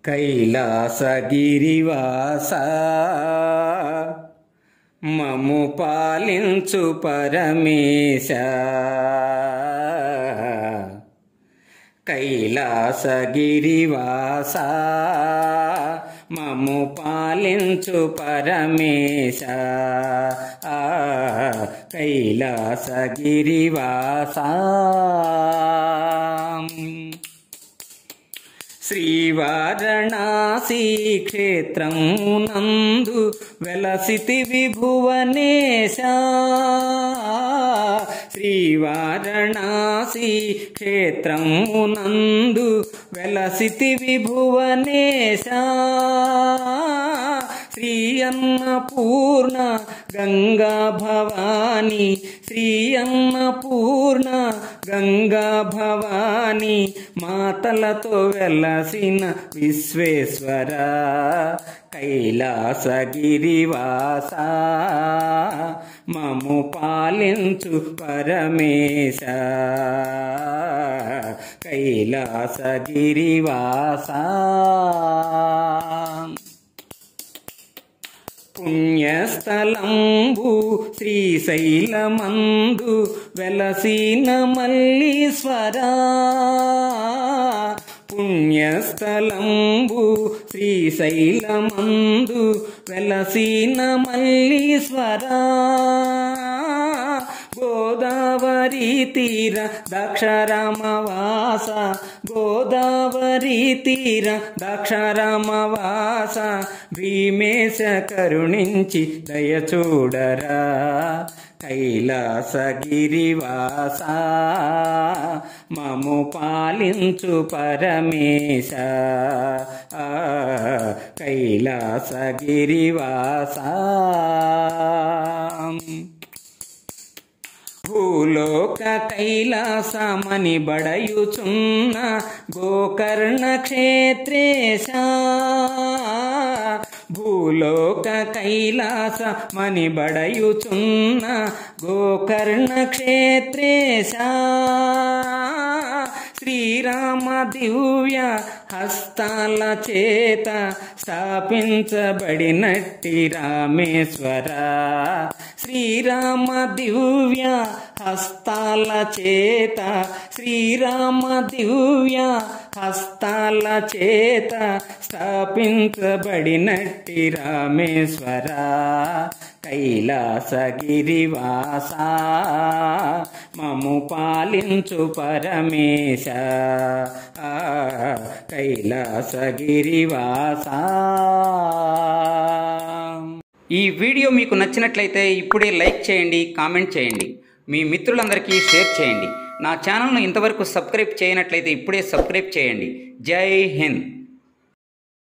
కైలాసగిరివాస మము పాలించు పరమేశ కైలాసగిరివాస మము పాలించు పరమేశ ఆ, కైలాసగిరివాస శ్రీవారణాసి క్షేత్రమునందు వెలసితి విభువనేశ శ్రీవారణాసి క్షేత్రమునందు వెలసితి విభువనేశ శ్రీ అన్నపూర్ణ గంగా భవాని శ్రీ అన్నపూర్ణ గంగా భవాని మాతలతో వెలసిన విశ్వేశ్వర కైలాసగిరివాస మము పాలించు పరమేశ కైలాసగిరివాస పుణ్యస్థలంబు శ్రీశైలమందు వెలసిన మల్లీశ్వరా పుణ్యస్థలంబు శ్రీశైలమందు వెలసిన మల్లీశ్వరా గోదావరి తీర దక్షరామవాస గోదావరి తీర దక్షరామవాస భీమేశ కరుణించి దయచూడరా కైలాసగిరివాస మము పాలించు పరమేశ ఆ, కైలాసగిరివాస భూలోక కైలాసమని బడయుచున్న గోకర్ణ క్షేత్రేశ భూలోక కైలాసమని బడయుచున్న గోకర్ణ క్షేత్రేశ శ్రీరామ దివ్య హస్తాల చేత స్థాపించబడినట్టి రామేశ్వర శ్రీరామ దివ్య హస్తాల చేత శ్రీరామ దివ్య హస్తాల చేత స్థాపించబడినట్టి రామేశ్వర కైలాసగిరివాస మము పాలించు పరమేశ ఆ, కైలాసగిరివాస ఈ వీడియో మీకు నచ్చినట్లయితే ఇప్పుడే లైక్ చేయండి కామెంట్ చేయండి మీ మిత్రులందరికీ షేర్ చేయండి నా ఛానల్ను ఇంతవరకు సబ్స్క్రైబ్ చేయనట్లయితే ఇప్పుడే సబ్స్క్రైబ్ చేయండి జై హింద్